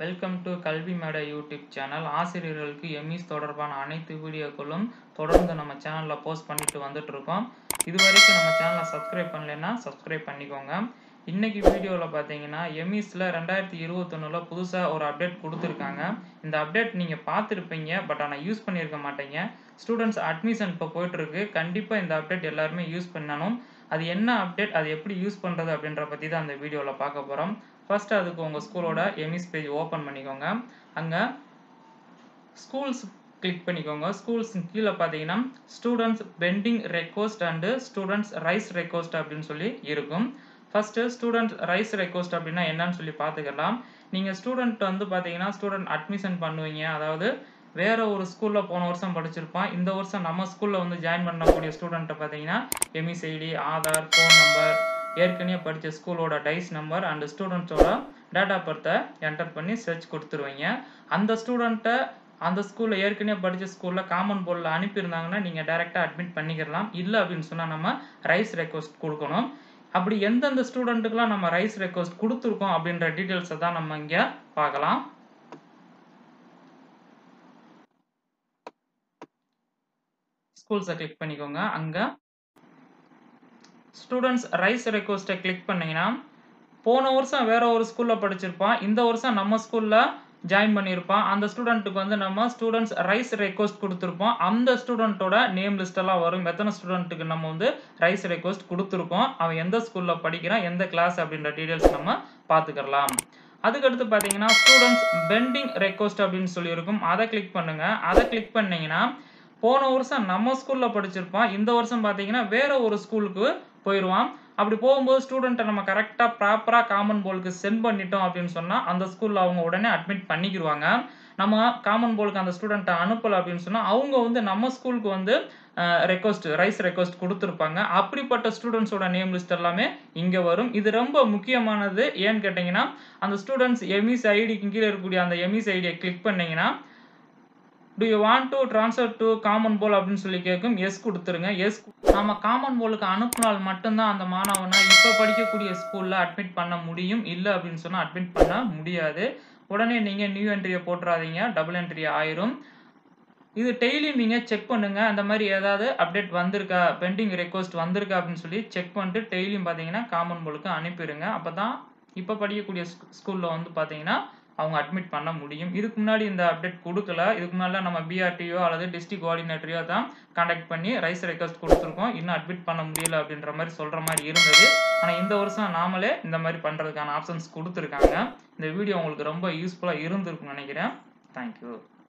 welcome to கல்வி மேடை YouTube channel ஆசிரியர்களுக்கு எம்இஸ் தொடர்பான அனைத்து வீடியோக்களும் தொடர்ந்து நம்ம சேனலில் போஸ்ட் பண்ணிட்டு வந்துட்டு இருக்கோம் இது வரைக்கும் நம்ம சேனலை சப்ஸ்கிரைப் பண்ணலைன்னா சப்ஸ்கிரைப் பண்ணிக்கோங்க இன்னைக்கு வீடியோவில் பார்த்தீங்கன்னா எம்இஸில் ரெண்டாயிரத்தி இருபத்தொன்னில் புதுசாக ஒரு அப்டேட் கொடுத்துருக்காங்க இந்த அப்டேட் நீங்கள் பார்த்துருப்பீங்க பட் ஆனால் யூஸ் பண்ணியிருக்க மாட்டீங்க ஸ்டூடெண்ட்ஸ் அட்மிஷன் இப்போ போயிட்டுருக்கு கண்டிப்பாக இந்த அப்டேட் எல்லாருமே யூஸ் பண்ணணும் அது என்ன அப்டேட் அது எப்படி யூஸ் பண்ணுறது அப்படின்ற பற்றி தான் அந்த வீடியோவில் பார்க்க போகிறோம் ஃபர்ஸ்ட் அதுக்கு உங்கள் ஸ்கூலோட எம்இஸ் பேஜ் ஓப்பன் பண்ணிக்கோங்க அங்கே ஸ்கூல்ஸ் கிளிக் பண்ணிக்கோங்க ஸ்கூல்ஸ் கீழே பார்த்தீங்கன்னா students pending request and students raise request அப்படின்னு சொல்லி இருக்கும் ஃபஸ்ட்டு ஸ்டூடெண்ட் ரைஸ் ரெக்வஸ்ட் அப்படின்னா என்னன்னு சொல்லி பார்த்துக்கலாம் நீங்கள் ஸ்டூடெண்ட் வந்து பார்த்தீங்கன்னா ஸ்டூடெண்ட் அட்மிஷன் பண்ணுவீங்க அதாவது வேற ஒரு ஸ்கூலில் போன வருஷம் படிச்சிருப்பான் இந்த வருஷம் நம்ம ஸ்கூலில் வந்து ஜாயின் பண்ணக்கூடிய ஸ்டூடெண்ட்டை பார்த்தீங்கன்னா எம்இசைடி ஆதார் ஃபோன் நம்பர் ஏற்கனவே படித்த ஸ்கூலோட டைஸ் நம்பர் அண்ட் ஸ்டூடெண்ட்ஸோட டேட்டா பர்த்தை என்டர் பண்ணி சர்ச் கொடுத்துருவீங்க அந்த ஸ்டூடெண்ட்டை அந்த ஸ்கூலில் ஏற்கனவே படித்த ஸ்கூலில் காமன் போர்டில் அனுப்பியிருந்தாங்கன்னா நீங்கள் டேரெக்டாக அட்மிட் பண்ணிக்கலாம் இல்லை அப்படின்னு சொன்னால் நம்ம ரைஸ் ரெக்வஸ்ட் கொடுக்கணும் அப்படி எந்தெந்த ஸ்டூடெண்ட்டுக்கெலாம் நம்ம ரைஸ் ரெக்வஸ்ட் கொடுத்துருக்கோம் அப்படின்ற டீட்டெயில்ஸை தான் நம்ம இங்கே பார்க்கலாம் ஸ்கூல்ஸை கிளிக் பண்ணிக்கோங்க அங்கே ஸ்டூடெண்ட்ஸ் ரைஸ் ரெக்வஸ்ட்டை கிளிக் பண்ணிங்கன்னா போன வருஷம் வேற ஒரு ஸ்கூலில் படிச்சிருப்பான் இந்த வருஷம் நம்ம ஸ்கூலில் ஜாயின் பண்ணியிருப்பான் அந்த ஸ்டூடெண்ட்டுக்கு வந்து நம்ம ஸ்டூடெண்ட்ஸ் ரைஸ் ரெக்வஸ்ட் கொடுத்துருப்போம் அந்த ஸ்டூடெண்ட்டோட நேம் லிஸ்டெல்லாம் வரும் எத்தனை ஸ்டூடெண்ட்டுக்கு நம்ம வந்து ரைஸ் ரெக்வஸ்ட் கொடுத்துருக்கோம் அவன் எந்த ஸ்கூலில் படிக்கிறான் எந்த கிளாஸ் அப்படின்ற டீட்டெயில்ஸ் நம்ம பார்த்துக்கலாம் அதுக்கடுத்து பார்த்தீங்கன்னா ஸ்டூடெண்ட்ஸ் பெண்டிங் ரெக்வஸ்ட் அப்படின்னு சொல்லியிருக்கும் அதை கிளிக் பண்ணுங்க அதை கிளிக் பண்ணீங்கன்னா போன வருஷம் நம்ம ஸ்கூலில் படிச்சிருப்பான் இந்த வருஷம் பார்த்தீங்கன்னா வேற ஒரு ஸ்கூலுக்கு போயிடுவான் அப்படி போகும்போது ஸ்டூடெண்ட்டை நம்ம கரெக்டாக ப்ராப்பராக காமன் போலுக்கு சென்ட் பண்ணிட்டோம் அப்படின்னு சொன்னால் அந்த ஸ்கூலில் அவங்க உடனே அட்மிட் பண்ணிக்கிடுவாங்க நம்ம காமன் போலுக்கு அந்த ஸ்டூடெண்ட்டை அனுப்பலை அப்படின்னு சொன்னால் அவங்க வந்து நம்ம ஸ்கூலுக்கு வந்து ரெக்வஸ்ட் ரைஸ் ரெக்வஸ்ட் கொடுத்துருப்பாங்க அப்படிப்பட்ட ஸ்டூடெண்ட்ஸோட நேம் லிஸ்ட் எல்லாமே இங்கே வரும் இது ரொம்ப முக்கியமானது ஏன்னு கேட்டிங்கன்னா அந்த ஸ்டூடெண்ட்ஸ் எம்இஸ் ஐடிக்கு கீழே இருக்கக்கூடிய அந்த எம்இஸ் ஐடியை கிளிக் பண்ணிங்கன்னா do you want to transfer to common pool அப்படின்னு சொல்லி கேட்கும் எஸ் கொடுத்துருங்க எஸ் நம்ம காமன் போலுக்கு அனுப்பினால் மட்டும்தான் அந்த மாணவனை இப்போ படிக்கக்கூடிய ஸ்கூலில் அட்மிட் பண்ண முடியும் இல்லை அப்படின்னு சொன்னால் அட்மிட் பண்ண முடியாது உடனே நீங்கள் நியூ என்ட்ரியை போட்டுறாதீங்க டபுள் என்ட்ரி ஆயிரும் இது டெய்லியும் நீங்கள் செக் பண்ணுங்கள் அந்த மாதிரி ஏதாவது அப்டேட் வந்திருக்கா பெண்டிங் ரெக்வஸ்ட் வந்திருக்கா அப்படின்னு சொல்லி செக் பண்ணிட்டு டெய்லியும் பார்த்தீங்கன்னா காமன் போலுக்கு அனுப்பிடுங்க அப்போ தான் இப்போ படிக்கக்கூடிய ஸ்கூலில் வந்து பார்த்தீங்கன்னா அவங்க அட்மிட் பண்ண முடியும் இதுக்கு முன்னாடி இந்த அப்டேட் கொடுக்கல இதுக்கு முன்னாடி நம்ம பிஆர்டியோ அல்லது டிஸ்ட்ரிக்ட் கோஆர்டினேட்டரையோ தான் கான்டாக்ட் பண்ணி ரைஸ் ரெக்வஸ்ட் கொடுத்துருக்கோம் இன்னும் அட்மிட் பண்ண முடியல அப்படின்ற மாதிரி சொல்கிற மாதிரி இருந்தது ஆனால் இந்த வருஷம் நாமளே இந்த மாதிரி பண்ணுறதுக்கான ஆப்ஷன்ஸ் கொடுத்துருக்காங்க இந்த வீடியோ உங்களுக்கு ரொம்ப யூஸ்ஃபுல்லாக இருந்திருக்கும்னு நினைக்கிறேன் தேங்க்யூ